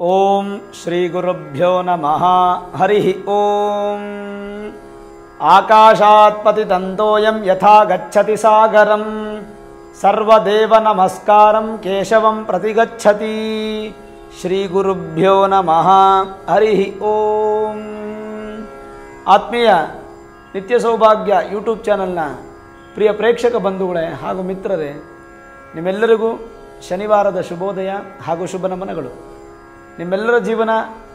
ಓಂ ಶ್ರೀ ಗುರುಭ್ಯೋ ನಮಃ ಹರಿ ಓಂ ಆಕಾಶಾತ್ ಪತಿತಂತೋಯಂ ಯಥಾ ಗಚ್ಚತಿ ಸಾಗರಂ ಸರ್ವದೇವ ನಮಸ್ಕಾರಂ ಕೇಶವಂ ಪ್ರತಿಗಚ್ಚತಿ ಶ್ರೀ ಗುರುಭ್ಯೋ ನಮಃ ಹರಿ ಓಂ ಆತ್ಮೀಯ ನಿತ್ಯ ಸೌಭಾಗ್ಯ ಯೂಟ್ಯೂಬ್ ಚಾನಲ್ನ ಪ್ರಿಯ ಪ್ರೇಕ್ಷಕ ಬಂಧುಗಳೇ ಹಾಗೂ ಮಿತ್ರರೇ ನಿಮ್ಮೆಲ್ಲರಿಗೂ ಶನಿವಾರದ ಶುಭೋದಯ ಹಾಗೂ ಶುಭ ನಮನಗಳು ನಿಮ್ಮೆಲ್ಲರ ಜೀವನ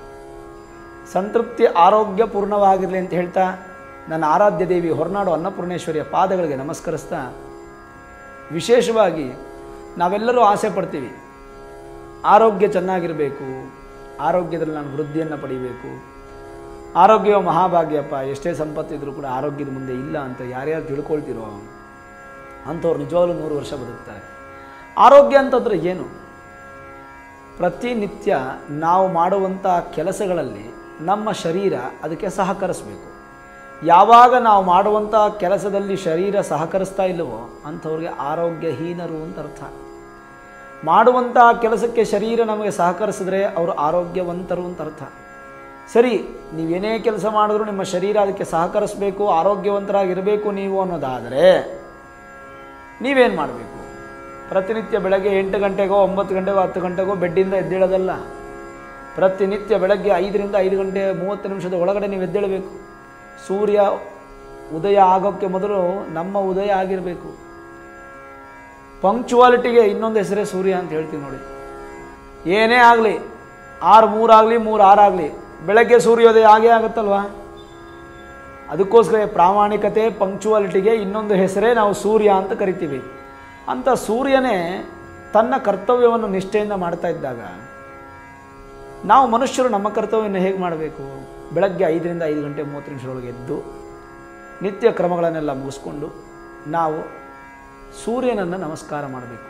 ಸಂತೃಪ್ತಿ ಆರೋಗ್ಯಪೂರ್ಣವಾಗಿರಲಿ ಅಂತ ಹೇಳ್ತಾ ನನ್ನ ಆರಾಧ್ಯ ದೇವಿ ಹೊರನಾಡು ಅನ್ನಪೂರ್ಣೇಶ್ವರಿಯ ಪಾದಗಳಿಗೆ ನಮಸ್ಕರಿಸ್ತಾ ವಿಶೇಷವಾಗಿ ನಾವೆಲ್ಲರೂ ಆಸೆ ಪಡ್ತೀವಿ ಆರೋಗ್ಯ ಚೆನ್ನಾಗಿರಬೇಕು ಆರೋಗ್ಯದಲ್ಲಿ ನಾನು ವೃದ್ಧಿಯನ್ನು ಪಡಿಬೇಕು ಆರೋಗ್ಯವ ಮಹಾಭಾಗ್ಯಪ್ಪ ಎಷ್ಟೇ ಸಂಪತ್ತಿದ್ರೂ ಕೂಡ ಆರೋಗ್ಯದ ಮುಂದೆ ಇಲ್ಲ ಅಂತ ಯಾರ್ಯಾರು ತಿಳ್ಕೊಳ್ತಿರೋ ಅಂಥವ್ರು ನಿಜವಾಗ್ಲೂ ನೂರು ವರ್ಷ ಬದುಕ್ತಾರೆ ಆರೋಗ್ಯ ಅಂತಂದ್ರೆ ಏನು ಪ್ರತಿನಿತ್ಯ ನಾವು ಮಾಡುವಂಥ ಕೆಲಸಗಳಲ್ಲಿ ನಮ್ಮ ಶರೀರ ಅದಕ್ಕೆ ಸಹಕರಿಸಬೇಕು ಯಾವಾಗ ನಾವು ಮಾಡುವಂಥ ಕೆಲಸದಲ್ಲಿ ಶರೀರ ಸಹಕರಿಸ್ತಾ ಇಲ್ಲವೋ ಅಂಥವ್ರಿಗೆ ಆರೋಗ್ಯಹೀನರು ಅಂತ ಅರ್ಥ ಮಾಡುವಂಥ ಕೆಲಸಕ್ಕೆ ಶರೀರ ನಮಗೆ ಸಹಕರಿಸಿದ್ರೆ ಅವರು ಆರೋಗ್ಯವಂತರು ಅಂತ ಅರ್ಥ ಸರಿ ನೀವೇನೇ ಕೆಲಸ ಮಾಡಿದ್ರೂ ನಿಮ್ಮ ಶರೀರ ಅದಕ್ಕೆ ಸಹಕರಿಸಬೇಕು ಆರೋಗ್ಯವಂತರಾಗಿರಬೇಕು ನೀವು ಅನ್ನೋದಾದರೆ ನೀವೇನು ಮಾಡಬೇಕು ಪ್ರತಿನಿತ್ಯ ಬೆಳಗ್ಗೆ ಎಂಟು ಗಂಟೆಗೋ ಒಂಬತ್ತು ಗಂಟೆಗೋ ಹತ್ತು ಗಂಟೆಗೋ ಬೆಡ್ಡಿಂದ ಎದ್ದೇಳೋದಲ್ಲ ಪ್ರತಿನಿತ್ಯ ಬೆಳಗ್ಗೆ ಐದರಿಂದ ಐದು ಗಂಟೆ ಮೂವತ್ತು ನಿಮಿಷದ ಒಳಗಡೆ ನೀವು ಎದ್ದೇಳಬೇಕು ಸೂರ್ಯ ಉದಯ ಆಗೋಕ್ಕೆ ಮೊದಲು ನಮ್ಮ ಉದಯ ಆಗಿರಬೇಕು ಪಂಕ್ಚುವಾಲಿಟಿಗೆ ಇನ್ನೊಂದು ಹೆಸರೇ ಸೂರ್ಯ ಅಂತ ಹೇಳ್ತೀವಿ ನೋಡಿ ಏನೇ ಆಗಲಿ ಆರು ಮೂರಾಗಲಿ ಮೂರು ಆರಾಗಲಿ ಬೆಳಗ್ಗೆ ಸೂರ್ಯೋದಯ ಆಗೇ ಆಗುತ್ತಲ್ವಾ ಅದಕ್ಕೋಸ್ಕರ ಪ್ರಾಮಾಣಿಕತೆ ಪಂಕ್ಚುವಾಲಿಟಿಗೆ ಇನ್ನೊಂದು ಹೆಸರೇ ನಾವು ಸೂರ್ಯ ಅಂತ ಕರಿತೀವಿ ಅಂತ ಸೂರ್ಯನೇ ತನ್ನ ಕರ್ತವ್ಯವನ್ನು ನಿಷ್ಠೆಯಿಂದ ಮಾಡ್ತಾ ಇದ್ದಾಗ ನಾವು ಮನುಷ್ಯರು ನಮ್ಮ ಕರ್ತವ್ಯವನ್ನು ಹೇಗೆ ಮಾಡಬೇಕು ಬೆಳಗ್ಗೆ ಐದರಿಂದ ಐದು ಗಂಟೆ ಮೂವತ್ತು ನಿಮಿಷದೊಳಗೆ ಎದ್ದು ನಿತ್ಯ ಕ್ರಮಗಳನ್ನೆಲ್ಲ ಮುಗಿಸ್ಕೊಂಡು ನಾವು ಸೂರ್ಯನನ್ನು ನಮಸ್ಕಾರ ಮಾಡಬೇಕು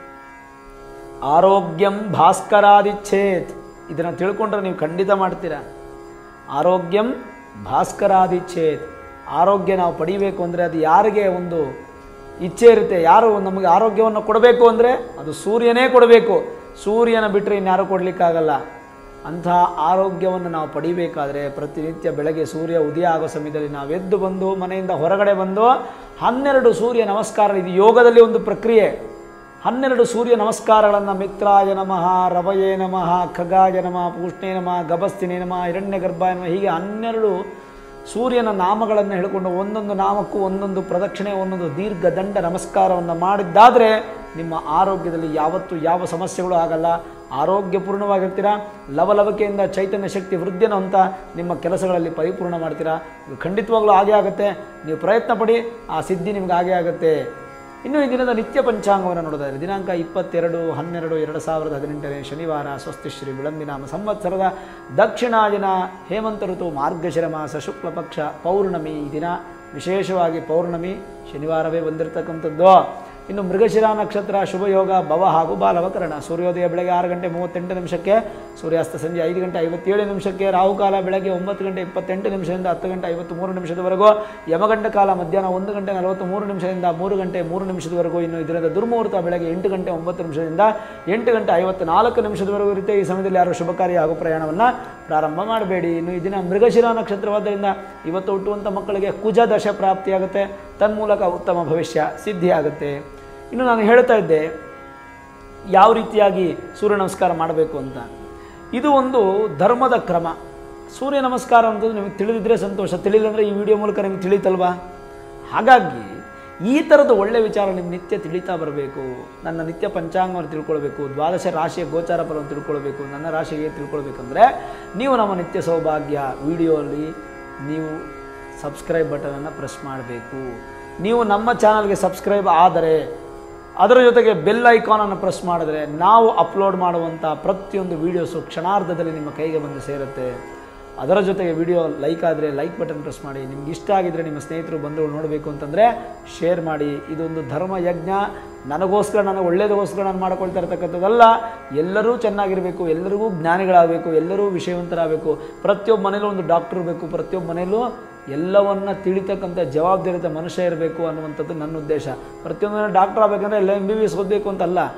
ಆರೋಗ್ಯಂ ಭಾಸ್ಕರಾದಿಚ್ಛೇತ್ ಇದನ್ನು ತಿಳ್ಕೊಂಡ್ರೆ ನೀವು ಖಂಡಿತ ಮಾಡ್ತೀರಾ ಆರೋಗ್ಯಂ ಭಾಸ್ಕರಾದಿಚ್ಛೇತ್ ಆರೋಗ್ಯ ನಾವು ಪಡಿಬೇಕು ಅಂದರೆ ಅದು ಯಾರಿಗೆ ಒಂದು ಇಚ್ಛೆ ಇರುತ್ತೆ ಯಾರು ನಮಗೆ ಆರೋಗ್ಯವನ್ನು ಕೊಡಬೇಕು ಅಂದರೆ ಅದು ಸೂರ್ಯನೇ ಕೊಡಬೇಕು ಸೂರ್ಯನ ಬಿಟ್ಟರೆ ಇನ್ಯಾರು ಕೊಡಲಿಕ್ಕಾಗಲ್ಲ ಅಂಥ ಆರೋಗ್ಯವನ್ನು ನಾವು ಪಡಿಬೇಕಾದ್ರೆ ಪ್ರತಿನಿತ್ಯ ಬೆಳಗ್ಗೆ ಸೂರ್ಯ ಉದಯ ಆಗೋ ಸಮಯದಲ್ಲಿ ನಾವು ಎದ್ದು ಬಂದು ಮನೆಯಿಂದ ಹೊರಗಡೆ ಬಂದು ಹನ್ನೆರಡು ಸೂರ್ಯ ನಮಸ್ಕಾರ ಇದು ಯೋಗದಲ್ಲಿ ಒಂದು ಪ್ರಕ್ರಿಯೆ ಹನ್ನೆರಡು ಸೂರ್ಯ ನಮಸ್ಕಾರಗಳನ್ನು ಮಿತ್ರಾಯ ನಮಃ ರವಯೇ ನಮಃ ಖಗಾಯ ನಮಃ ಪೂಷ್ಣೇ ನಮಃ ಗಭಸ್ತಿನೇ ನಮಃ ಹಿರಣ್ಯ ಗರ್ಭಾಯ ನಮಃ ಹೀಗೆ ಹನ್ನೆರಡು ಸೂರ್ಯನ ನಾಮಗಳನ್ನು ಹೇಳಿಕೊಂಡು ಒಂದೊಂದು ನಾಮಕ್ಕೂ ಒಂದೊಂದು ಪ್ರದಕ್ಷಿಣೆ ಒಂದೊಂದು ದೀರ್ಘ ದಂಡ ನಮಸ್ಕಾರವನ್ನು ಮಾಡಿದ್ದಾದರೆ ನಿಮ್ಮ ಆರೋಗ್ಯದಲ್ಲಿ ಯಾವತ್ತೂ ಯಾವ ಸಮಸ್ಯೆಗಳು ಆಗಲ್ಲ ಆರೋಗ್ಯಪೂರ್ಣವಾಗಿರ್ತೀರಾ ಲವಲವಿಕೆಯಿಂದ ಚೈತನ್ಯ ಶಕ್ತಿ ವೃದ್ಧಿಯನ್ನು ಅಂತ ನಿಮ್ಮ ಕೆಲಸಗಳಲ್ಲಿ ಪರಿಪೂರ್ಣ ಮಾಡ್ತೀರಾ ಇದು ಖಂಡಿತವಾಗ್ಲೂ ಹಾಗೆ ಆಗುತ್ತೆ ನೀವು ಪ್ರಯತ್ನ ಪಡಿ ಆ ಸಿದ್ಧಿ ನಿಮ್ಗೆ ಹಾಗೆ ಆಗುತ್ತೆ ಇನ್ನು ಈ ದಿನದ ನಿತ್ಯ ಪಂಚಾಂಗವನ್ನು ನೋಡೋದಾದರೆ ದಿನಾಂಕ ಇಪ್ಪತ್ತೆರಡು ಹನ್ನೆರಡು ಎರಡು ಸಾವಿರದ ಹದಿನೆಂಟನೇ ಶನಿವಾರ ಸ್ವಸ್ತಿ ಶ್ರೀ ವಿಳಂಬಿನಾಮ ಸಂವತ್ಸರದ ದಕ್ಷಿಣಾಯನ ಹೇಮಂತ ಋತು ಮಾರ್ಗಶಿರ ಮಾಸ ಶುಕ್ಲ ಪಕ್ಷ ಪೌರ್ಣಮಿ ಈ ದಿನ ವಿಶೇಷವಾಗಿ ಪೌರ್ಣಮಿ ಶನಿವಾರವೇ ಬಂದಿರತಕ್ಕಂಥದ್ದು ಇನ್ನು ಮೃಗಶಿರ ನಕ್ಷತ್ರ ಶುಭಯೋಗ ಭವ ಹಾಗೂ ಬಾಲವಕರಣ ಸೂರ್ಯೋದಯ ಬೆಳಗ್ಗೆ ಆರು ಗಂಟೆ ಮೂವತ್ತೆಂಟು ನಿಮಿಷಕ್ಕೆ ಸೂರ್ಯಾಸ್ತ ಸಂಜೆ ಐದು ಗಂಟೆ ಐವತ್ತೇಳು ನಿಮಿಷಕ್ಕೆ ರಾಹುಕಾಲ ಬೆಳಗ್ಗೆ ಒಂಬತ್ತು ಗಂಟೆ ಇಪ್ಪತ್ತೆಂಟು ನಿಮಿಷದಿಂದ ಹತ್ತು ಗಂಟೆ ಐವತ್ತು ಮೂರು ನಿಮಿಷದವರೆಗೂ ಯಮಗಂಟ ಕಾಲ ಮಧ್ಯಾಹ್ನ ಒಂದು ಗಂಟೆ ನಲವತ್ತು ಮೂರು ನಿಮಿಷದಿಂದ ಮೂರು ಗಂಟೆ ಮೂರು ನಿಮಿಷದವರೆಗೂ ಇನ್ನು ಇದರಿಂದ ದುರ್ಮುಹೂರ್ತ ಬೆಳಗ್ಗೆ ಎಂಟು ಗಂಟೆ ಒಂಬತ್ತು ನಿಮಿಷದಿಂದ ಎಂಟು ಗಂಟೆ ಐವತ್ತು ನಾಲ್ಕು ನಿಮಿಷದವರೆಗೂ ಇರುತ್ತೆ ಈ ಸಮಯದಲ್ಲಿ ಯಾರು ಶುಭ ಕಾರ್ಯ ಹಾಗೂ ಪ್ರಯಾಣವನ್ನು ಪ್ರಾರಂಭ ಮಾಡಬೇಡಿ ಇನ್ನು ಈ ದಿನ ಮೃಗಶಿರ ನಕ್ಷತ್ರವಾದ್ದರಿಂದ ಇವತ್ತು ಹುಟ್ಟುವಂಥ ಮಕ್ಕಳಿಗೆ ಕುಜ ದಶ ಪ್ರಾಪ್ತಿಯಾಗುತ್ತೆ ತನ್ಮೂಲಕ ಉತ್ತಮ ಭವಿಷ್ಯ ಸಿದ್ಧಿಯಾಗುತ್ತೆ ಇನ್ನು ನಾನು ಹೇಳ್ತಾ ಇದ್ದೆ ಯಾವ ರೀತಿಯಾಗಿ ಸೂರ್ಯ ನಮಸ್ಕಾರ ಮಾಡಬೇಕು ಅಂತ ಇದು ಒಂದು ಧರ್ಮದ ಕ್ರಮ ಸೂರ್ಯ ನಮಸ್ಕಾರ ಅನ್ನೋದು ನಿಮಗೆ ತಿಳಿದಿದ್ರೆ ಸಂತೋಷ ತಿಳಿಲಿಲ್ಲ ಈ ವಿಡಿಯೋ ಮೂಲಕ ನಿಮಗೆ ತಿಳಿತಲ್ವಾ ಹಾಗಾಗಿ ಈ ಥರದ ಒಳ್ಳೆ ವಿಚಾರ ನಿಮ್ಗೆ ನಿತ್ಯ ತಿಳಿತಾ ಬರಬೇಕು ನನ್ನ ನಿತ್ಯ ಪಂಚಾಂಗವನ್ನು ತಿಳ್ಕೊಳ್ಬೇಕು ದ್ವಾದಶ ರಾಶಿಯ ಗೋಚಾರ ಫಲವನ್ನು ತಿಳ್ಕೊಳ್ಬೇಕು ನನ್ನ ರಾಶಿಗೆ ತಿಳ್ಕೊಳ್ಬೇಕಂದ್ರೆ ನೀವು ನಮ್ಮ ನಿತ್ಯ ಸೌಭಾಗ್ಯ ವಿಡಿಯೋಲ್ಲಿ ನೀವು ಸಬ್ಸ್ಕ್ರೈಬ್ ಬಟನನ್ನು ಪ್ರೆಸ್ ಮಾಡಬೇಕು ನೀವು ನಮ್ಮ ಚಾನಲ್ಗೆ ಸಬ್ಸ್ಕ್ರೈಬ್ ಆದರೆ ಅದರ ಜೊತೆಗೆ ಬೆಲ್ ಐಕಾನನ್ನು ಪ್ರೆಸ್ ಮಾಡಿದ್ರೆ ನಾವು ಅಪ್ಲೋಡ್ ಮಾಡುವಂಥ ಪ್ರತಿಯೊಂದು ವೀಡಿಯೋಸು ಕ್ಷಣಾರ್ಧದಲ್ಲಿ ನಿಮ್ಮ ಕೈಗೆ ಬಂದು ಸೇರುತ್ತೆ ಅದರ ಜೊತೆಗೆ ವಿಡಿಯೋ ಲೈಕ್ ಆದರೆ ಲೈಕ್ ಬಟನ್ ಪ್ರೆಸ್ ಮಾಡಿ ನಿಮ್ಗೆ ಇಷ್ಟ ಆಗಿದ್ರೆ ನಿಮ್ಮ ಸ್ನೇಹಿತರು ಬಂದು ನೋಡಬೇಕು ಅಂತಂದರೆ ಶೇರ್ ಮಾಡಿ ಇದೊಂದು ಧರ್ಮ ಯಜ್ಞ ನನಗೋಸ್ಕರ ನನಗೆ ಒಳ್ಳೇದಗೋಸ್ಕರ ನಾನು ಮಾಡ್ಕೊಳ್ತಾ ಇರ್ತಕ್ಕಂಥದ್ದಲ್ಲ ಎಲ್ಲರೂ ಚೆನ್ನಾಗಿರಬೇಕು ಎಲ್ಲರಿಗೂ ಜ್ಞಾನಿಗಳಾಗಬೇಕು ಎಲ್ಲರೂ ವಿಷಯವಂತರಾಗಬೇಕು ಪ್ರತಿಯೊಬ್ಬ ಮನೇಲೂ ಒಂದು ಡಾಕ್ಟರ್ ಇರಬೇಕು ಪ್ರತಿಯೊಬ್ಬ ಮನೇಲೂ ಎಲ್ಲವನ್ನ ತಿಳಿತಕ್ಕಂಥ ಜವಾಬ್ದಾರಿತ ಮನುಷ್ಯ ಇರಬೇಕು ಅನ್ನುವಂಥದ್ದು ನನ್ನ ಉದ್ದೇಶ ಪ್ರತಿಯೊಂದು ಡಾಕ್ಟರ್ ಆಗಬೇಕಂದ್ರೆ ಎಲ್ಲ ಎಂ ಬಿ ಬಿ ಎಸ್ ಓದಬೇಕು ಅಂತಲ್ಲ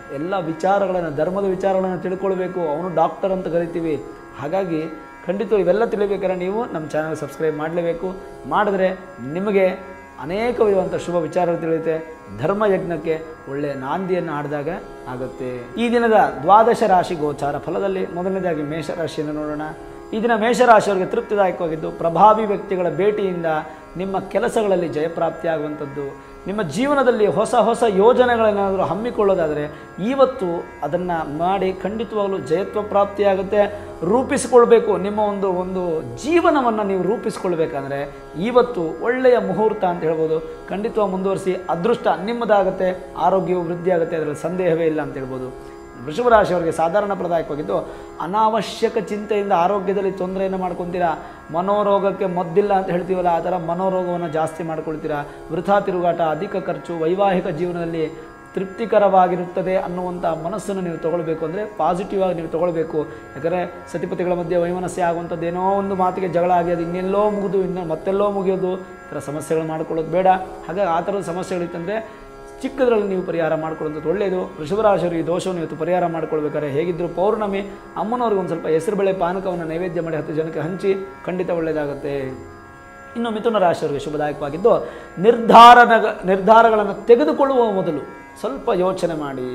ಎಲ್ಲ ವಿಚಾರಗಳನ್ನು ಧರ್ಮದ ವಿಚಾರಗಳನ್ನು ತಿಳ್ಕೊಳ್ಬೇಕು ಅವನು ಡಾಕ್ಟರ್ ಅಂತ ಕರಿತೀವಿ ಹಾಗಾಗಿ ಖಂಡಿತ ಇವೆಲ್ಲ ತಿಳಿಬೇಕಾದ್ರೆ ನೀವು ನಮ್ಮ ಚಾನಲ್ ಸಬ್ಸ್ಕ್ರೈಬ್ ಮಾಡಲೇಬೇಕು ಮಾಡಿದ್ರೆ ನಿಮಗೆ ಅನೇಕ ವಿಧವಂಥ ಶುಭ ವಿಚಾರಗಳು ತಿಳಿಯುತ್ತೆ ಧರ್ಮ ಯಜ್ಞಕ್ಕೆ ಒಳ್ಳೆಯ ನಾಂದಿಯನ್ನು ಆಡಿದಾಗ ಆಗುತ್ತೆ ಈ ದಿನದ ದ್ವಾದಶ ರಾಶಿ ಗೋಚಾರ ಫಲದಲ್ಲಿ ಮೊದಲನೇದಾಗಿ ಮೇಷರಾಶಿಯನ್ನು ನೋಡೋಣ ಈ ದಿನ ಮೇಷರಾಶಿಯವರಿಗೆ ತೃಪ್ತಿದಾಯಕವಾಗಿದ್ದು ಪ್ರಭಾವಿ ವ್ಯಕ್ತಿಗಳ ಭೇಟಿಯಿಂದ ನಿಮ್ಮ ಕೆಲಸಗಳಲ್ಲಿ ಜಯಪ್ರಾಪ್ತಿಯಾಗುವಂಥದ್ದು ನಿಮ್ಮ ಜೀವನದಲ್ಲಿ ಹೊಸ ಹೊಸ ಯೋಜನೆಗಳೇನಾದರೂ ಹಮ್ಮಿಕೊಳ್ಳೋದಾದರೆ ಇವತ್ತು ಅದನ್ನು ಮಾಡಿ ಖಂಡಿತವಾಗಲೂ ಜಯತ್ವ ಪ್ರಾಪ್ತಿಯಾಗುತ್ತೆ ರೂಪಿಸಿಕೊಳ್ಬೇಕು ನಿಮ್ಮ ಒಂದು ಒಂದು ಜೀವನವನ್ನು ನೀವು ರೂಪಿಸ್ಕೊಳ್ಬೇಕಂದ್ರೆ ಇವತ್ತು ಒಳ್ಳೆಯ ಮುಹೂರ್ತ ಅಂತ ಹೇಳ್ಬೋದು ಖಂಡಿತವಾಗಿ ಮುಂದುವರಿಸಿ ಅದೃಷ್ಟ ನಿಮ್ಮದಾಗುತ್ತೆ ಆರೋಗ್ಯವು ವೃದ್ಧಿ ಆಗುತ್ತೆ ಅದರಲ್ಲಿ ಸಂದೇಹವೇ ಇಲ್ಲ ಅಂತ ಹೇಳ್ಬೋದು ವೃಷಭ ರಾಶಿಯವರಿಗೆ ಸಾಧಾರಣ ಪ್ರದಾಯಕವಾಗಿದ್ದು ಅನಾವಶ್ಯಕ ಚಿಂತೆಯಿಂದ ಆರೋಗ್ಯದಲ್ಲಿ ತೊಂದರೆಯನ್ನು ಮಾಡ್ಕೊತೀರಾ ಮನೋರೋಗಕ್ಕೆ ಮದ್ದಿಲ್ಲ ಅಂತ ಹೇಳ್ತೀವಲ್ಲ ಆ ಥರ ಮನೋರೋಗವನ್ನು ಜಾಸ್ತಿ ಮಾಡ್ಕೊಳ್ತೀರಾ ವೃಥಾ ತಿರುಗಾಟ ಅಧಿಕ ಖರ್ಚು ವೈವಾಹಿಕ ಜೀವನದಲ್ಲಿ ತೃಪ್ತಿಕರವಾಗಿರುತ್ತದೆ ಅನ್ನುವಂಥ ಮನಸ್ಸನ್ನು ನೀವು ತಗೊಳ್ಬೇಕು ಅಂದರೆ ಪಾಸಿಟಿವ್ ಆಗಿ ನೀವು ತಗೊಳ್ಬೇಕು ಯಾಕಂದರೆ ಸತಿಪತಿಗಳ ಮಧ್ಯೆ ವೈಮನಸ್ಸೆ ಆಗುವಂಥದ್ದು ಏನೋ ಒಂದು ಮಾತಿಗೆ ಜಗಳ ಆಗಿ ಅದು ಇನ್ನೆಲ್ಲೋ ಮುಗಿದು ಇನ್ನು ಮತ್ತೆಲ್ಲೋ ಮುಗಿಯೋದು ಈ ಥರ ಸಮಸ್ಯೆಗಳು ಮಾಡ್ಕೊಳ್ಳೋದು ಬೇಡ ಹಾಗಾಗಿ ಆ ಥರದ ಸಮಸ್ಯೆಗಳಿತ್ತಂದರೆ ಚಿಕ್ಕದ್ರಲ್ಲಿ ನೀವು ಪರಿಹಾರ ಮಾಡ್ಕೊಳ್ಳೋದು ಒಳ್ಳೆಯದು ವೃಷಭರಾಶಿಯವರು ಈ ದೋಷವನ್ನು ಇವತ್ತು ಪರಿಹಾರ ಮಾಡ್ಕೊಳ್ಬೇಕಾದ್ರೆ ಹೇಗಿದ್ದರೂ ಪೌರ್ಣಮಿ ಅಮ್ಮನವ್ರಿಗೆ ಒಂದು ಸ್ವಲ್ಪ ಹೆಸರುಬೇಳೆ ಪಾನಕವನ್ನು ನೈವೇದ್ಯ ಮಾಡಿ ಹತ್ತು ಜನಕ್ಕೆ ಹಂಚಿ ಖಂಡಿತ ಒಳ್ಳೆಯದಾಗುತ್ತೆ ಇನ್ನು ಮಿಥುನ ರಾಶಿಯವರಿಗೆ ಶುಭದಾಯಕವಾಗಿದ್ದು ನಿರ್ಧಾರ ನಿರ್ಧಾರಗಳನ್ನು ತೆಗೆದುಕೊಳ್ಳುವ ಮೊದಲು ಸ್ವಲ್ಪ ಯೋಚನೆ ಮಾಡಿ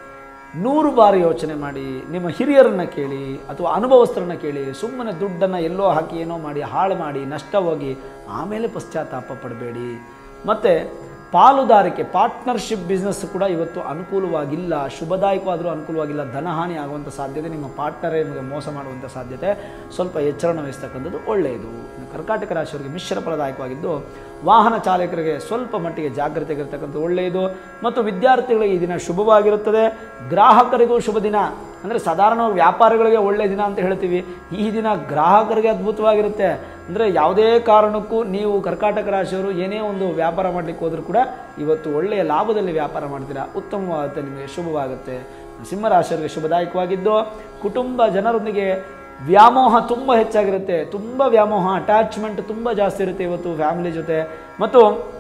ನೂರು ಬಾರಿ ಯೋಚನೆ ಮಾಡಿ ನಿಮ್ಮ ಹಿರಿಯರನ್ನ ಕೇಳಿ ಅಥವಾ ಅನುಭವಸ್ಥರನ್ನ ಕೇಳಿ ಸುಮ್ಮನೆ ದುಡ್ಡನ್ನು ಎಲ್ಲೋ ಹಾಕಿ ಏನೋ ಮಾಡಿ ಹಾಳು ಮಾಡಿ ನಷ್ಟ ಹೋಗಿ ಆಮೇಲೆ ಪಶ್ಚಾತ್ತಾಪ ಪಡಬೇಡಿ ಮತ್ತು ಪಾಲುದಾರಿಕೆ ಪಾರ್ಟ್ನರ್ಶಿಪ್ ಬಿಸ್ನೆಸ್ ಕೂಡ ಇವತ್ತು ಅನುಕೂಲವಾಗಿಲ್ಲ ಶುಭದಾಯಕವಾದರೂ ಅನುಕೂಲವಾಗಿಲ್ಲ ಧನಹಾನಿ ಆಗುವಂಥ ಸಾಧ್ಯತೆ ನಿಮ್ಮ ಪಾರ್ಟ್ನರೇ ನಿಮಗೆ ಮೋಸ ಮಾಡುವಂಥ ಸಾಧ್ಯತೆ ಸ್ವಲ್ಪ ಎಚ್ಚರಣ ವಹಿಸ್ತಕ್ಕಂಥದ್ದು ಒಳ್ಳೆಯದು ಇನ್ನು ಕರ್ಕಾಟಕ ರಾಶಿಯವರಿಗೆ ಮಿಶ್ರ ಫಲದಾಯಕವಾಗಿದ್ದು ವಾಹನ ಚಾಲಕರಿಗೆ ಸ್ವಲ್ಪ ಮಟ್ಟಿಗೆ ಜಾಗ್ರತೆಗಿರ್ತಕ್ಕಂಥದ್ದು ಒಳ್ಳೆಯದು ಮತ್ತು ವಿದ್ಯಾರ್ಥಿಗಳಿಗೆ ಈ ದಿನ ಶುಭವಾಗಿರುತ್ತದೆ ಗ್ರಾಹಕರಿಗೂ ಶುಭ ದಿನ ಅಂದರೆ ಸಾಧಾರಣವಾಗಿ ವ್ಯಾಪಾರಿಗಳಿಗೆ ಒಳ್ಳೆಯ ದಿನ ಅಂತ ಹೇಳ್ತೀವಿ ಈ ದಿನ ಗ್ರಾಹಕರಿಗೆ ಅದ್ಭುತವಾಗಿರುತ್ತೆ ಅಂದರೆ ಯಾವುದೇ ಕಾರಣಕ್ಕೂ ನೀವು ಕರ್ಕಾಟಕ ರಾಶಿಯವರು ಏನೇ ಒಂದು ವ್ಯಾಪಾರ ಮಾಡಲಿಕ್ಕೆ ಹೋದರೂ ಕೂಡ ಇವತ್ತು ಒಳ್ಳೆಯ ಲಾಭದಲ್ಲಿ ವ್ಯಾಪಾರ ಮಾಡ್ತೀರಾ ಉತ್ತಮವಾಗುತ್ತೆ ನಿಮಗೆ ಶುಭವಾಗುತ್ತೆ ಸಿಂಹರಾಶಿಯವರಿಗೆ ಶುಭದಾಯಕವಾಗಿದ್ದು ಕುಟುಂಬ ಜನರೊಂದಿಗೆ ವ್ಯಾಮೋಹ ತುಂಬ ಹೆಚ್ಚಾಗಿರುತ್ತೆ ತುಂಬ ವ್ಯಾಮೋಹ ಅಟ್ಯಾಚ್ಮೆಂಟ್ ತುಂಬ ಜಾಸ್ತಿ ಇರುತ್ತೆ ಇವತ್ತು ಫ್ಯಾಮಿಲಿ ಜೊತೆ ಮತ್ತು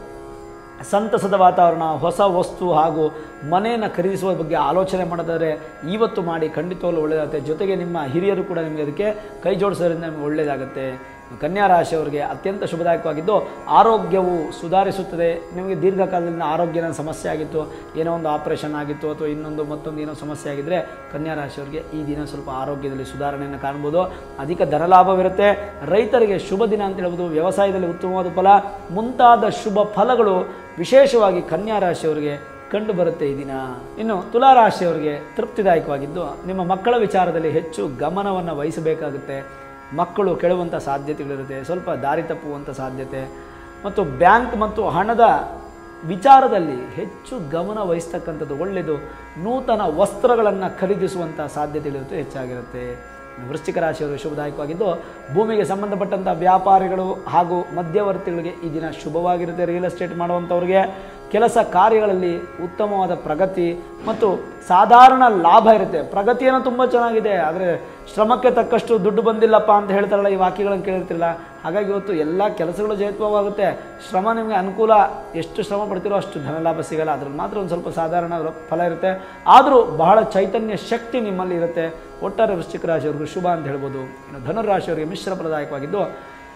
ಸಂತಸದ ವಾತಾವರಣ ಹೊಸ ವಸ್ತು ಹಾಗೂ ಮನೆಯನ್ನು ಖರೀದಿಸುವ ಬಗ್ಗೆ ಆಲೋಚನೆ ಮಾಡೋದಾದರೆ ಇವತ್ತು ಮಾಡಿ ಖಂಡಿತವಾಗ್ಲೂ ಒಳ್ಳೆಯದಾಗುತ್ತೆ ಜೊತೆಗೆ ನಿಮ್ಮ ಹಿರಿಯರು ಕೂಡ ನಿಮಗೆ ಅದಕ್ಕೆ ಕೈ ಜೋಡಿಸೋದ್ರಿಂದ ನಿಮಗೆ ಒಳ್ಳೆಯದಾಗುತ್ತೆ ಕನ್ಯಾ ರಾಶಿಯವರಿಗೆ ಅತ್ಯಂತ ಶುಭದಾಯಕವಾಗಿದ್ದು ಆರೋಗ್ಯವು ಸುಧಾರಿಸುತ್ತದೆ ನಿಮಗೆ ದೀರ್ಘಕಾಲದಿಂದ ಆರೋಗ್ಯನ ಸಮಸ್ಯೆ ಆಗಿತ್ತು ಏನೋ ಒಂದು ಆಪರೇಷನ್ ಆಗಿತ್ತು ಅಥವಾ ಇನ್ನೊಂದು ಮತ್ತೊಂದು ಏನೋ ಸಮಸ್ಯೆ ಆಗಿದ್ದರೆ ಕನ್ಯಾ ರಾಶಿಯವರಿಗೆ ಈ ದಿನ ಸ್ವಲ್ಪ ಆರೋಗ್ಯದಲ್ಲಿ ಸುಧಾರಣೆಯನ್ನು ಕಾಣ್ಬೋದು ಅಧಿಕ ಧನಲಾಭವಿರುತ್ತೆ ರೈತರಿಗೆ ಶುಭ ದಿನ ಅಂತ ಹೇಳ್ಬೋದು ವ್ಯವಸಾಯದಲ್ಲಿ ಉತ್ತಮವಾದ ಫಲ ಮುಂತಾದ ಶುಭ ಫಲಗಳು ವಿಶೇಷವಾಗಿ ಕನ್ಯಾ ರಾಶಿಯವರಿಗೆ ಕಂಡು ಬರುತ್ತೆ ಈ ದಿನ ಇನ್ನು ತುಲಾ ರಾಶಿಯವರಿಗೆ ತೃಪ್ತಿದಾಯಕವಾಗಿದ್ದು ನಿಮ್ಮ ಮಕ್ಕಳ ವಿಚಾರದಲ್ಲಿ ಹೆಚ್ಚು ಗಮನವನ್ನು ವಹಿಸಬೇಕಾಗುತ್ತೆ ಮಕ್ಕಳು ಕೆಡುವಂಥ ಸಾಧ್ಯತೆಗಳಿರುತ್ತೆ ಸ್ವಲ್ಪ ದಾರಿ ತಪ್ಪುವಂಥ ಸಾಧ್ಯತೆ ಮತ್ತು ಬ್ಯಾಂಕ್ ಮತ್ತು ಹಣದ ವಿಚಾರದಲ್ಲಿ ಹೆಚ್ಚು ಗಮನ ವಹಿಸ್ತಕ್ಕಂಥದ್ದು ಒಳ್ಳೆಯದು ನೂತನ ವಸ್ತ್ರಗಳನ್ನು ಖರೀದಿಸುವಂಥ ಸಾಧ್ಯತೆಗಳಿರುತ್ತೆ ಹೆಚ್ಚಾಗಿರುತ್ತೆ ವೃಶ್ಚಿಕ ರಾಶಿಯವರು ಶುಭದಾಯಕವಾಗಿದ್ದು ಭೂಮಿಗೆ ಸಂಬಂಧಪಟ್ಟಂಥ ವ್ಯಾಪಾರಿಗಳು ಹಾಗೂ ಮಧ್ಯವರ್ತಿಗಳಿಗೆ ಈ ದಿನ ಶುಭವಾಗಿರುತ್ತೆ ರಿಯಲ್ ಎಸ್ಟೇಟ್ ಮಾಡುವಂಥವ್ರಿಗೆ ಕೆಲಸ ಕಾರ್ಯಗಳಲ್ಲಿ ಉತ್ತಮವಾದ ಪ್ರಗತಿ ಮತ್ತು ಸಾಧಾರಣ ಲಾಭ ಇರುತ್ತೆ ಪ್ರಗತಿಯನ್ನು ತುಂಬ ಚೆನ್ನಾಗಿದೆ ಆದರೆ ಶ್ರಮಕ್ಕೆ ತಕ್ಕಷ್ಟು ದುಡ್ಡು ಬಂದಿಲ್ಲಪ್ಪ ಅಂತ ಹೇಳ್ತಾರಲ್ಲ ಈ ವಾಕ್ಯಗಳನ್ನು ಕೇಳಿರ್ತಿರಲ್ಲ ಹಾಗಾಗಿ ಇವತ್ತು ಎಲ್ಲ ಕೆಲಸಗಳು ಜಯತ್ವವಾಗುತ್ತೆ ಶ್ರಮ ನಿಮಗೆ ಅನುಕೂಲ ಎಷ್ಟು ಶ್ರಮ ಪಡ್ತೀರೋ ಅಷ್ಟು ಧನಲಾಭ ಸಿಗಲ್ಲ ಅದ್ರಲ್ಲಿ ಮಾತ್ರ ಒಂದು ಸ್ವಲ್ಪ ಸಾಧಾರಣ ಫಲ ಇರುತ್ತೆ ಆದರೂ ಬಹಳ ಚೈತನ್ಯ ಶಕ್ತಿ ನಿಮ್ಮಲ್ಲಿ ಇರುತ್ತೆ ಒಟ್ಟಾರೆ ವೃಶ್ಚಿಕ ರಾಶಿಯವ್ರಿಗೂ ಶುಭ ಅಂತ ಹೇಳ್ಬೋದು ಇನ್ನು ಧನುರಾಶಿಯವರಿಗೆ ಮಿಶ್ರ ಫಲದಾಯಕವಾಗಿದ್ದು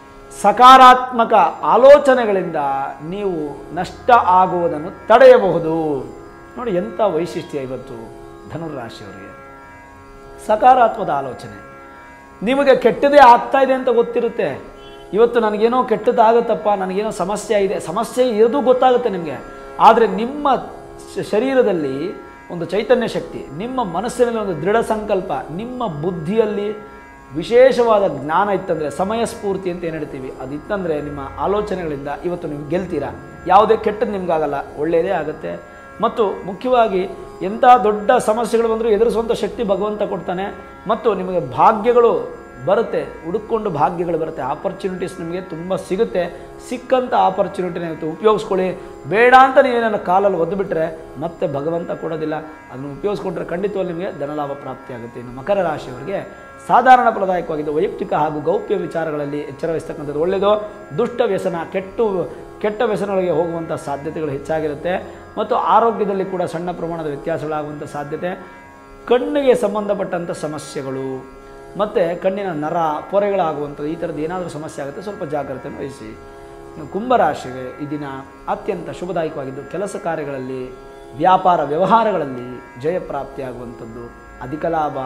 ಸಕಾರಾತ್ಮಕ ಆಲೋಚನೆಗಳಿಂದ ನೀವು ನಷ್ಟ ಆಗುವುದನ್ನು ತಡೆಯಬಹುದು ನೋಡಿ ಎಂಥ ವೈಶಿಷ್ಟ್ಯ ಇವತ್ತು ಧನುರಾಶಿಯವರಿಗೆ ಸಕಾರಾತ್ಮಕ ಆಲೋಚನೆ ನಿಮಗೆ ಕೆಟ್ಟದೇ ಆಗ್ತಾ ಇದೆ ಅಂತ ಗೊತ್ತಿರುತ್ತೆ ಇವತ್ತು ನನಗೇನೋ ಕೆಟ್ಟದಾಗುತ್ತಪ್ಪ ನನಗೇನೋ ಸಮಸ್ಯೆ ಇದೆ ಸಮಸ್ಯೆ ಇರೋದು ಗೊತ್ತಾಗುತ್ತೆ ನಿಮಗೆ ಆದರೆ ನಿಮ್ಮ ಶ- ಶರೀರದಲ್ಲಿ ಒಂದು ಚೈತನ್ಯ ಶಕ್ತಿ ನಿಮ್ಮ ಮನಸ್ಸಿನಲ್ಲಿ ಒಂದು ದೃಢ ಸಂಕಲ್ಪ ನಿಮ್ಮ ಬುದ್ಧಿಯಲ್ಲಿ ವಿಶೇಷವಾದ ಜ್ಞಾನ ಇತ್ತಂದರೆ ಸಮಯ ಸ್ಫೂರ್ತಿ ಅಂತ ಏನು ಹೇಳ್ತೀವಿ ಅದಿತ್ತಂದರೆ ನಿಮ್ಮ ಆಲೋಚನೆಗಳಿಂದ ಇವತ್ತು ನೀವು ಗೆಲ್ತೀರಾ ಯಾವುದೇ ಕೆಟ್ಟದ್ದು ನಿಮ್ಗಾಗಲ್ಲ ಒಳ್ಳೆಯದೇ ಆಗುತ್ತೆ ಮತ್ತು ಮುಖ್ಯವಾಗಿ ಎಂಥ ದೊಡ್ಡ ಸಮಸ್ಯೆಗಳು ಬಂದರೂ ಎದುರಿಸುವಂಥ ಶಕ್ತಿ ಭಗವಂತ ಕೊಡ್ತಾನೆ ಮತ್ತು ನಿಮಗೆ ಭಾಗ್ಯಗಳು ಬರುತ್ತೆ ಹುಡುಕೊಂಡು ಭಾಗ್ಯಗಳು ಬರುತ್ತೆ ಆಪರ್ಚುನಿಟೀಸ್ ನಿಮಗೆ ತುಂಬ ಸಿಗುತ್ತೆ ಸಿಕ್ಕಂಥ ಆಪರ್ಚುನಿಟಿನ ಇವತ್ತು ಉಪಯೋಗಿಸ್ಕೊಳ್ಳಿ ಬೇಡ ಅಂತ ನೀವೇನನ್ನು ಕಾಲಲ್ಲಿ ಒದ್ದುಬಿಟ್ರೆ ಮತ್ತೆ ಭಗವಂತ ಕೊಡೋದಿಲ್ಲ ಅದನ್ನು ಉಪಯೋಗಿಸ್ಕೊಂಡ್ರೆ ಖಂಡಿತವಾಗಿ ನಿಮಗೆ ಧನಲಾಭ ಪ್ರಾಪ್ತಿಯಾಗುತ್ತೆ ಇನ್ನು ಮಕರ ರಾಶಿಯವರಿಗೆ ಸಾಧಾರಣ ಫಲದಾಯಕವಾಗಿದ್ದು ವೈಯಕ್ತಿಕ ಹಾಗೂ ಗೌಪ್ಯ ವಿಚಾರಗಳಲ್ಲಿ ಎಚ್ಚರ ವಹಿಸ್ತಕ್ಕಂಥದ್ದು ಒಳ್ಳೆಯದು ದುಷ್ಟ ವ್ಯಸನ ಕೆಟ್ಟು ಕೆಟ್ಟ ವ್ಯಸನಗಳಿಗೆ ಹೋಗುವಂಥ ಸಾಧ್ಯತೆಗಳು ಹೆಚ್ಚಾಗಿರುತ್ತೆ ಮತ್ತು ಆರೋಗ್ಯದಲ್ಲಿ ಕೂಡ ಸಣ್ಣ ಪ್ರಮಾಣದ ವ್ಯತ್ಯಾಸಗಳಾಗುವಂಥ ಸಾಧ್ಯತೆ ಕಣ್ಣಿಗೆ ಸಂಬಂಧಪಟ್ಟಂಥ ಸಮಸ್ಯೆಗಳು ಮತ್ತು ಕಣ್ಣಿನ ನರ ಪೊರೆಗಳಾಗುವಂಥದ್ದು ಈ ಥರದ್ದು ಏನಾದರೂ ಸಮಸ್ಯೆ ಆಗುತ್ತೆ ಸ್ವಲ್ಪ ಜಾಗ್ರತೆಯನ್ನು ವಹಿಸಿ ಇನ್ನು ಕುಂಭರಾಶಿಗೆ ಈ ದಿನ ಅತ್ಯಂತ ಶುಭದಾಯಕವಾಗಿದ್ದು ಕೆಲಸ ಕಾರ್ಯಗಳಲ್ಲಿ ವ್ಯಾಪಾರ ವ್ಯವಹಾರಗಳಲ್ಲಿ ಜಯಪ್ರಾಪ್ತಿಯಾಗುವಂಥದ್ದು ಅಧಿಕ ಲಾಭ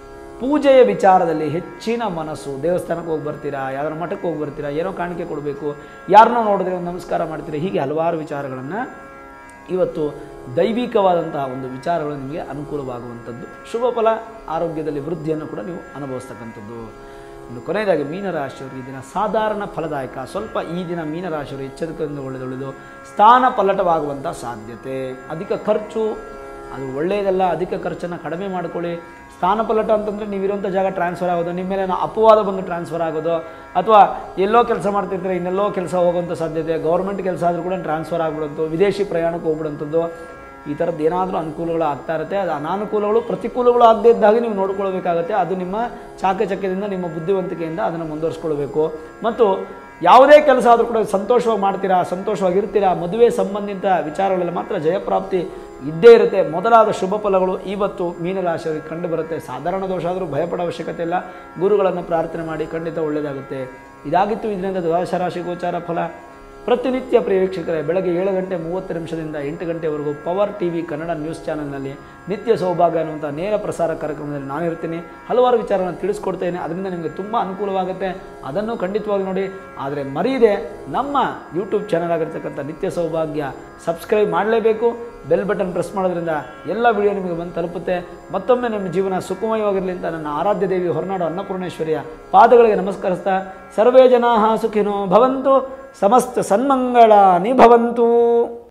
ಪೂಜೆಯ ವಿಚಾರದಲ್ಲಿ ಹೆಚ್ಚಿನ ಮನಸ್ಸು ದೇವಸ್ಥಾನಕ್ಕೆ ಹೋಗಿ ಬರ್ತೀರಾ ಯಾವ್ದಾರ ಮಠಕ್ಕೆ ಹೋಗಿ ಬರ್ತೀರಾ ಏನೋ ಕಾಣಿಕೆ ಕೊಡಬೇಕು ಯಾರನ್ನೋ ನೋಡಿದ್ರೆ ಒಂದು ನಮಸ್ಕಾರ ಮಾಡ್ತೀರಾ ಹೀಗೆ ಹಲವಾರು ವಿಚಾರಗಳನ್ನು ಇವತ್ತು ದೈವಿಕವಾದಂತಹ ಒಂದು ವಿಚಾರಗಳು ನಿಮಗೆ ಅನುಕೂಲವಾಗುವಂಥದ್ದು ಶುಭ ಫಲ ಆರೋಗ್ಯದಲ್ಲಿ ವೃದ್ಧಿಯನ್ನು ಕೂಡ ನೀವು ಅನುಭವಿಸ್ತಕ್ಕಂಥದ್ದು ಇನ್ನು ಕೊನೆಯದಾಗಿ ಮೀನರಾಶಿಯವರಿಗೆ ಈ ದಿನ ಸಾಧಾರಣ ಫಲದಾಯಕ ಸ್ವಲ್ಪ ಈ ದಿನ ಮೀನರಾಶಿಯವರು ಎಚ್ಚರಿಕೆಯಿಂದ ಒಳ್ಳೆದೊಳ್ಳೆದು ಸ್ಥಾನ ಪಲ್ಲಟವಾಗುವಂಥ ಸಾಧ್ಯತೆ ಅಧಿಕ ಖರ್ಚು ಅದು ಒಳ್ಳೆಯದಲ್ಲ ಅಧಿಕ ಖರ್ಚನ್ನು ಕಡಿಮೆ ಮಾಡ್ಕೊಳ್ಳಿ ಸ್ಥಾನ ಪಲ್ಲಟ ಅಂತಂದರೆ ನೀವಿರುವಂಥ ಜಾಗ ಟ್ರಾನ್ಸ್ಫರ್ ಆಗೋದು ನಿಮ್ಮ ಮೇಲೆ ನಾ- ಅಪವಾದ ಬಂದು ಟ್ರಾನ್ಸ್ಫರ್ ಆಗೋದು ಅಥವಾ ಎಲ್ಲೋ ಕೆಲಸ ಮಾಡ್ತಿರ್ತಾರೆ ಇನ್ನೆಲ್ಲೋ ಕೆಲಸ ಹೋಗುವಂಥ ಸಾಧ್ಯತೆ ಗೌರ್ಮೆಂಟ್ ಕೆಲಸ ಆದರೂ ಕೂಡ ಟ್ರಾನ್ಸ್ಫರ್ ಆಗ್ಬಿಡೋದು ವಿದೇಶಿ ಪ್ರಯಾಣಕ್ಕೆ ಹೋಗ್ಬಿಡೋಂಥದ್ದು ಈ ಥರದ್ದು ಏನಾದರೂ ಅನುಕೂಲಗಳು ಆಗ್ತಾ ಇರುತ್ತೆ ಅದು ಅನಾನುಕೂಲಗಳು ಪ್ರತಿಕೂಲಗಳು ಆಗದೇ ಇದ್ದಾಗ ನೀವು ನೋಡ್ಕೊಳ್ಬೇಕಾಗತ್ತೆ ಅದು ನಿಮ್ಮ ಚಾಕಚಕ್ಯದಿಂದ ನಿಮ್ಮ ಬುದ್ಧಿವಂತಿಕೆಯಿಂದ ಅದನ್ನು ಮುಂದುವರಿಸ್ಕೊಳ್ಬೇಕು ಮತ್ತು ಯಾವುದೇ ಕೆಲಸ ಆದರೂ ಕೂಡ ಸಂತೋಷವಾಗಿ ಮಾಡ್ತೀರಾ ಸಂತೋಷವಾಗಿರ್ತೀರಾ ಮದುವೆ ಸಂಬಂಧಿತ ವಿಚಾರಗಳಲ್ಲಿ ಮಾತ್ರ ಜಯಪ್ರಾಪ್ತಿ ಇದ್ದೇ ಇರುತ್ತೆ ಮೊದಲಾದ ಶುಭ ಫಲಗಳು ಇವತ್ತು ಮೀನರಾಶಿಯವರಿಗೆ ಕಂಡು ಬರುತ್ತೆ ಸಾಧಾರಣ ದೋಷ ಆದರೂ ಭಯಪಡೋ ಅವಶ್ಯಕತೆ ಇಲ್ಲ ಗುರುಗಳನ್ನು ಪ್ರಾರ್ಥನೆ ಮಾಡಿ ಖಂಡಿತ ಒಳ್ಳೆಯದಾಗುತ್ತೆ ಇದಾಗಿತ್ತು ಇದರಿಂದ ದ್ವಾದಶ ರಾಶಿ ಗೋಚಾರ ಫಲ ಪ್ರತಿನಿತ್ಯ ಪ್ರಿಯ ವೀಕ್ಷಕರೇ ಬೆಳಗ್ಗೆ ಏಳು ಗಂಟೆ ಮೂವತ್ತು ನಿಮಿಷದಿಂದ ಎಂಟು ಗಂಟೆವರೆಗೂ Power T V Kannada news ಚಾನಲ್ನಲ್ಲಿ ನಿತ್ಯ ಸೌಭಾಗ್ಯ ಅನ್ನುವಂಥ ನೇರ ಪ್ರಸಾರ ಕಾರ್ಯಕ್ರಮದಲ್ಲಿ ನಾನಿರ್ತೀನಿ ಹಲವಾರು ವಿಚಾರಗಳನ್ನು ತಿಳಿಸ್ಕೊಡ್ತೇನೆ ಅದರಿಂದ ನಿಮಗೆ ತುಂಬ ಅನುಕೂಲವಾಗುತ್ತೆ ಅದನ್ನು ಖಂಡಿತವಾಗಿ ನೋಡಿ ಆದರೆ ಮರೀದೆ ನಮ್ಮ ಯೂಟ್ಯೂಬ್ ಚಾನಲ್ ಆಗಿರ್ತಕ್ಕಂಥ ನಿತ್ಯ ಸೌಭಾಗ್ಯ ಸಬ್ಸ್ಕ್ರೈಬ್ ಮಾಡಲೇಬೇಕು ಬೆಲ್ ಬಟನ್ ಪ್ರೆಸ್ ಮಾಡೋದ್ರಿಂದ ಎಲ್ಲ ವಿಡಿಯೋ ನಿಮಗೆ ಬಂದು ತಲುಪುತ್ತೆ ಮತ್ತೊಮ್ಮೆ ನಿಮ್ಮ ಜೀವನ ಸುಖಮಯವಾಗಿರಲಿ ಅಂತ ನನ್ನ ಆರಾಧ್ಯ ದೇವಿ ಹೊರನಾಡು ಅನ್ನಪೂರ್ಣೇಶ್ವರಿಯ ಪಾದಗಳಿಗೆ ನಮಸ್ಕರಿಸ್ತಾ ಸರ್ವೇ ಜನಾ ಸುಖಿನೋ ಭವಂತು ಸಮಸ್ತ ಸನ್ಮಂಗಳಾನಿ ಭವಂತು